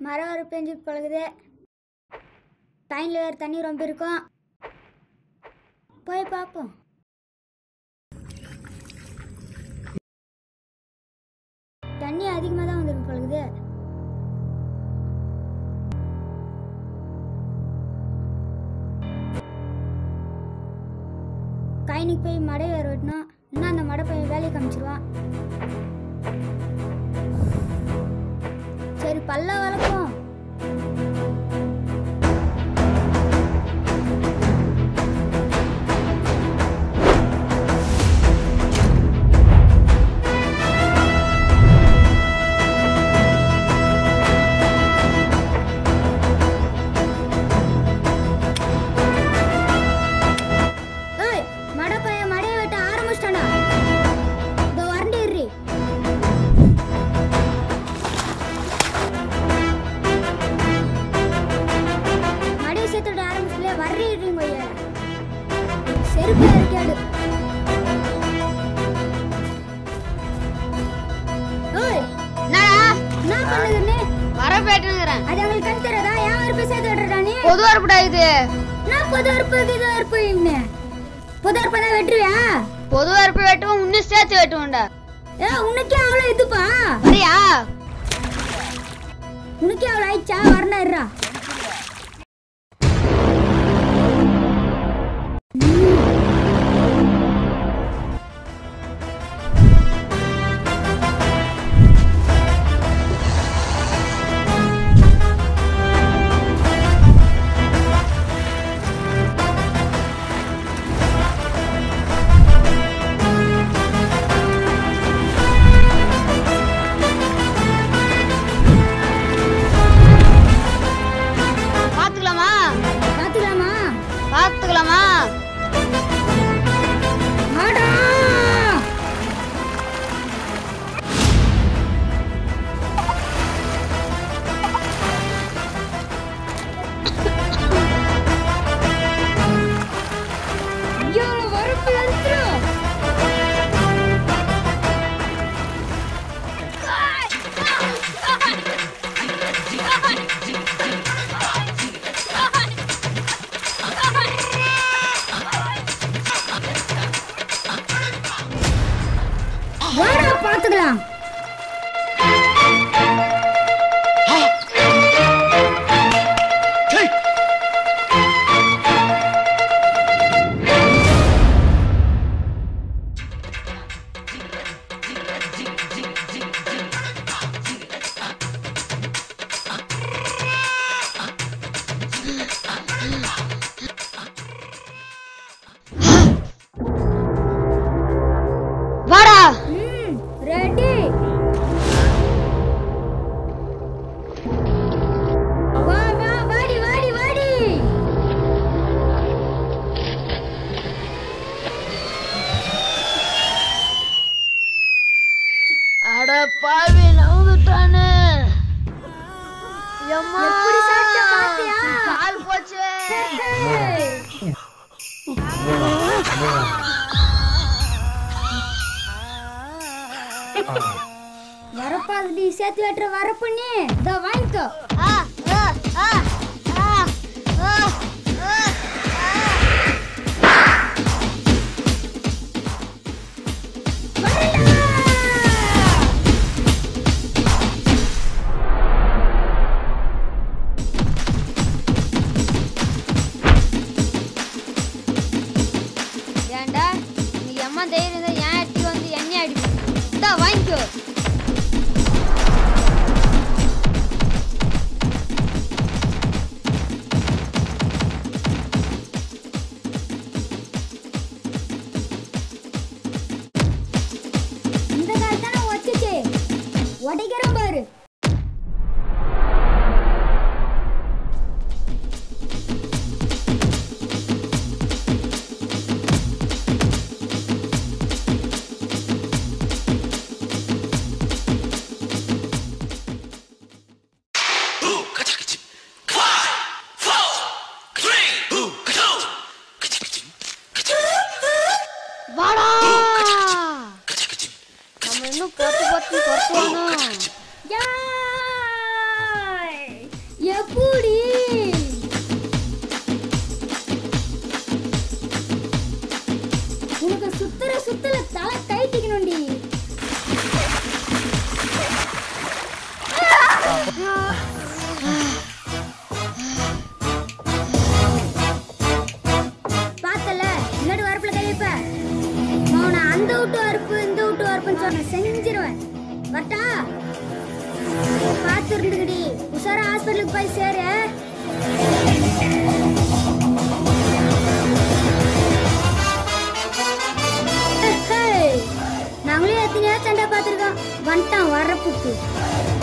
மரம் வர பெஞ்சு பழகுது டைனில் வேறு தண்ணி ரொம்ப இருக்கும் போய் பார்ப்போம் தண்ணி அதிகமாக தான் வந்திருக்கு பழகுது கைனிக்கு போய் மடை வேற வெட்டணும் இன்னும் அந்த மடை பையன் வேலையை காமிச்சிருவான் சரி பல்ல வளர்ப்போம் ஏய் மடை பையன் மடையை வெட்ட ஆரம்பிச்சிட்டானா இதோ வரண்டிடுறி மடியை சேர்த்துட ஆரம்பிச்சுல வர்றீங்க ஐயா செருப்பு இருக்காடு ஓய் என்னடா என்ன பண்ணுதுன்னு வர போயிட்டுங்கிறேன் அது அவங்களுக்கு கண் தரதா ஏன் அறுப்பு சேர்த்து விடுறா நீ பொது வரப்படா இது நான் பொது அறுப்பு இது அறுப்பு என்ன பொது அறுப்பு தான் வெட்டுவியா பொது வரப்பு வெட்டுவோம் இன்னும் சேர்த்து வெட்டுவோம்டா ஏ உனக்கே அவ்வளோ இதுப்பா சரியா உனக்கே அவ்வளோ ஆயிடுச்சா வரணும் இருறா பாத்துக்கலாமா பார்த்துக்கலாமா பாத்துக்கலாமா ஆடா ஐயோ வரப்பு எடுத்துரும் வாடா பாத்துக்கலாம் வாடா ம் ரெடி வா வா வாடி வாடி வாடி அட பாவி நவுந்துட்டானே எம்மா எப்படி சாப்பிட்ட பாத்தியா? கால் போச்சு ஏய். வரப்பா நீ சேர்த்து வெட்டுற வரப்பு நீ இதோ வாங்கிக்கோ ஆ, ஆ, ஆ, ஆ, ஆ, ஆ, ஏன்டா நீ அம்மா தைரியம் இருந்தா ஏன் அடி வந்து எண்ணெய் அடிப்போம் இந்தா வாங்கிக்கோ இந்த கால் தானே ஒத்துச்சு உடைக்கிறோம் பாரு வாடா நம்ம இன்னும் பொத்து பொத்து பொத்துவானோ யாய் சுத்தல தலை கைட்டிக்கணும்டி பார்த்தல முன்னாடி வரப்புல கை வைப்ப அவனை அந்த விட்டு வரப்பு இந்த விட்டு வரப்புன்னு சொன்ன செஞ்சிருவேன் வரட்டா பார்த்து இருந்துக்கடி உஷாரா ஹாஸ்பிட்டலுக்கு போய் சேரு நாங்களே எத்தனையோ சண்டை பார்த்துருக்கோம் வந்துட்டான் வரப்புக்கு